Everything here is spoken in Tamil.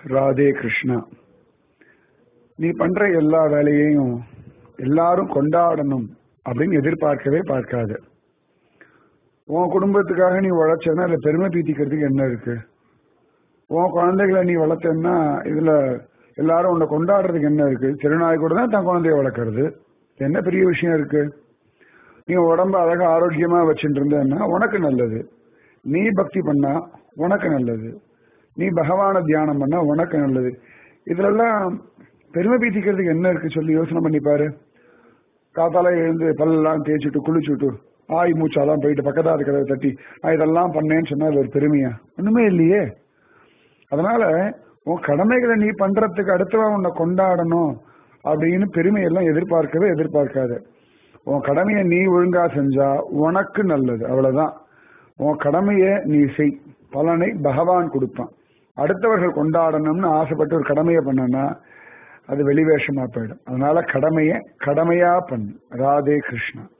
ராதே கிருஷ்ணா நீ பண்ற எல்லா வேலையையும் எல்லாரும் கொண்டாடணும் அப்படின்னு எதிர்பார்க்கவே பார்க்காது உன் குடும்பத்துக்காக நீ உழைச்சேன்னா அதுல பெருமை பீத்திக்கிறதுக்கு என்ன இருக்கு உன் குழந்தைகளை நீ வளர்த்தேன்னா இதுல எல்லாரும் உன்னை கொண்டாடுறதுக்கு என்ன இருக்கு திருநாய் கூட தான் தன் குழந்தைய வளர்க்கறது என்ன பெரிய விஷயம் இருக்கு நீ உடம்ப அழகா ஆரோக்கியமா வச்சுட்டு இருந்தேன்னா உனக்கு நல்லது நீ பக்தி பண்ணா உனக்கு நல்லது நீ பகவான தியானம் பண்ணா உனக்கு நல்லது இதுலெல்லாம் பெருமை பீத்திக்கிறதுக்கு என்ன இருக்கு சொல்லி யோசனை பண்ணி பாரு காத்தால எழுந்து பல்லெல்லாம் தேய்ச்சிட்டு குளிச்சுட்டு ஆய் மூச்சாலாம் போயிட்டு பக்கத்தா இருக்கிறத தட்டி நான் இதெல்லாம் பண்ணேன்னு சொன்னா அது ஒரு பெருமையா ஒண்ணுமே இல்லையே அதனால உன் கடமைகளை நீ பண்றதுக்கு அடுத்தவன் உன்னை கொண்டாடணும் அப்படின்னு பெருமையெல்லாம் எதிர்பார்க்கவே எதிர்பார்க்காத உன் கடமையை நீ ஒழுங்கா செஞ்சா உனக்கு நல்லது அவ்வளவுதான் உன் கடமையை நீ செய் பலனை பகவான் கொடுப்பான் அடுத்தவர்கள் கொண்டாடணும்னு ஆசைப்பட்டு ஒரு கடமையை பண்ணனா அது வெளிவேஷமா போயிடும் அதனால கடமையை கடமையா பண்ணு ராதே கிருஷ்ணா